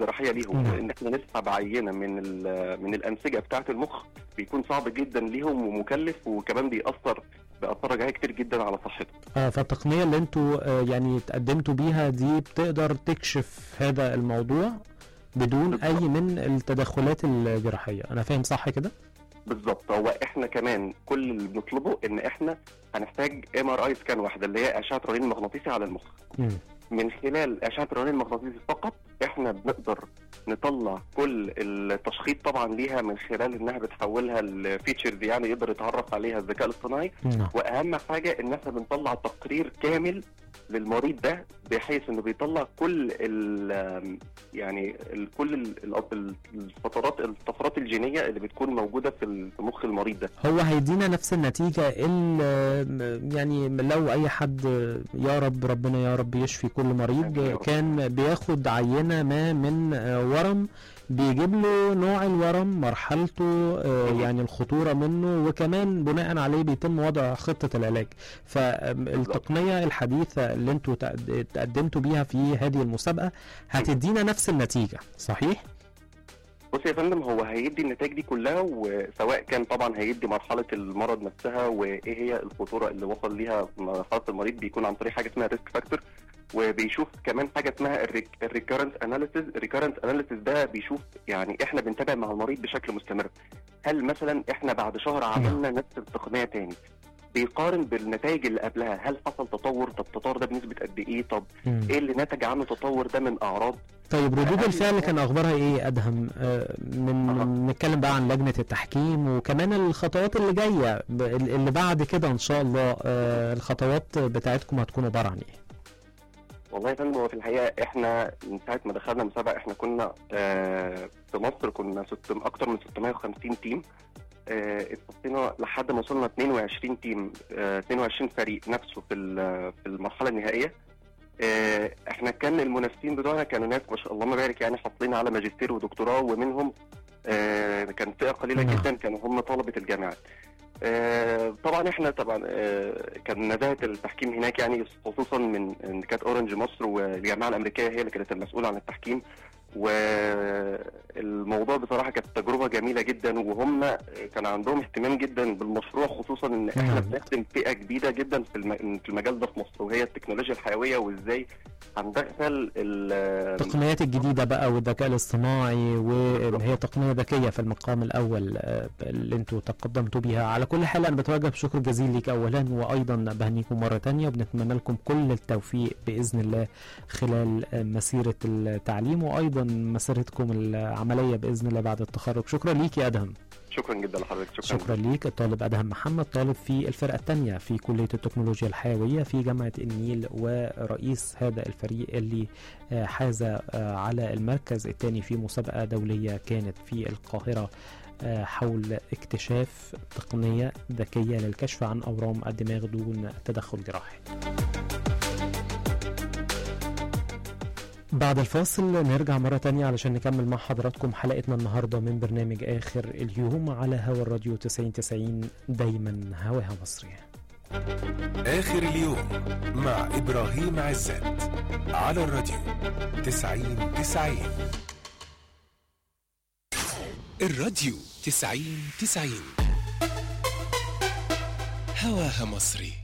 جراحيه ليهم نعم. ان احنا نسحب عينه من ال- من الانسجه بتاعه المخ بيكون صعب جدا ليهم ومكلف وكمان بيأثر بأثر رجعيه كتير جدا على صحتهم اه فالتقنيه اللي انتوا آه، يعني تقدمتوا بيها دي بتقدر تكشف هذا الموضوع بدون اي بالضبط. من التدخلات الجراحيه انا فاهم صح كده بالظبط هو احنا كمان كل اللي بنطلبه ان احنا هنحتاج ام ار اي سكان واحده اللي هي اشعه رنين مغناطيسي على المخ مم. من خلال اشعه الرنين المغناطيسي فقط احنا بنقدر نطلع كل التشخيص طبعا ليها من خلال انها بتحولها الفيتشرز يعني يقدر يتعرف عليها الذكاء الاصطناعي نعم واهم حاجه ان احنا بنطلع تقرير كامل للمريض ده بحيث انه بيطلع كل ال يعني ال كل ال- ال- الفترات الطفرات الجينيه اللي بتكون موجوده في ال- في مخ المريض ده هو هيدينا نفس النتيجة اللي يعني لو أي حد يا رب ربنا يا رب يشفي كل آمين يا مريض رب. كان بياخد عينة ما من آه، ورم بيجيب له نوع الورم مرحلته آه، مم. يعني الخطورة منه وكمان بناء عليه بيتم وضع خطة العلاج فالتقنية الحديثة اللي انتوا تقد- تقدمتوا بيها في هذه المسابقة هتدينا نفس النتيجة صحيح؟ بص يا فندم هو هيدي النتائج دي كلها وسواء كان طبعا هيدي مرحله المرض نفسها وايه هي الخطوره اللي وصل ليها مرحله المريض بيكون عن طريق حاجه اسمها ريسك فاكتور وبيشوف كمان حاجه اسمها الريكورنس اناليسيز الريكورنس اناليسيز ده بيشوف يعني احنا بنتابع مع المريض بشكل مستمر هل مثلا احنا بعد شهر عملنا نفس التقنيه تاني بيقارن بالنتائج اللي قبلها هل حصل تطور طب التطور ده بنسبه قد ايه طب مم. ايه اللي نتج عنه التطور ده من اعراض طيب ردود أهم الفعل حاجة- كان اخبارها ايه ادهم آه، من أها. نتكلم بقى عن لجنه التحكيم وكمان الخطوات اللي جايه ب- اللي بعد كده ان شاء الله آه، الخطوات بتاعتكم هتكون عباره عن ايه والله يا فندم هو في الحقيقه احنا من ساعه ما دخلنا مسابقه احنا كنا آه في مصر كنا ست اكتر من 650 تيم آه اتصلنا لحد ما وصلنا 22 تيم آه 22 فريق نفسه في ال- في المرحله النهائيه آه احنا كان المنافسين بتوعنا كانوا ناس ما شاء الله ما بارك يعني حاصلين على ماجستير ودكتوراه ومنهم آه كان فئه قليله نعم. جدا كانوا هم طلبه الجامعات آه، طبعا احنا طبعا آه، كان نزاهه التحكيم هناك يعني خصوصا من ان كانت اورنج مصر والجامعه الامريكيه هي اللي كانت المسؤوله عن التحكيم والموضوع بصراحه كانت تجربه جميله جدا وهم كان عندهم اهتمام جدا بالمشروع خصوصا ان احنا نعم. بنخدم فئه جديده جدا في الم- في المجال ده في مصر وهي التكنولوجيا الحيويه وازاي هندخل ال- التقنيات الجديده بقى والذكاء الاصطناعي واللي هي تقنيه ذكيه في المقام الاول آه، اللي انتوا تقدمتوا بيها على كل حال انا بتوجه بشكر جزيل ليك اولا وايضا بهنيكم مره تانية وبنتمنى لكم كل التوفيق باذن الله خلال آه، مسيره التعليم وايضا مسيرتكم العمليه باذن الله بعد التخرج شكرا ليك يا ادهم شكرا جدا لحضرتك شكرا, شكرا ليك الطالب ادهم محمد طالب في الفرقه الثانيه في كليه التكنولوجيا الحيويه في جامعه النيل ورئيس هذا الفريق اللي آه، حاز آه، على المركز الثاني في مسابقه دوليه كانت في القاهره آه، حول اكتشاف تقنيه ذكيه للكشف عن اورام الدماغ دون تدخل جراحي. بعد الفاصل نرجع مرة تانية علشان نكمل مع حضراتكم حلقتنا النهاردة من برنامج آخر اليوم على هوا الراديو 9090 دايما هواها مصري آخر اليوم مع إبراهيم عزت على الراديو تسعين تسعين الراديو تسعين تسعين هواها مصري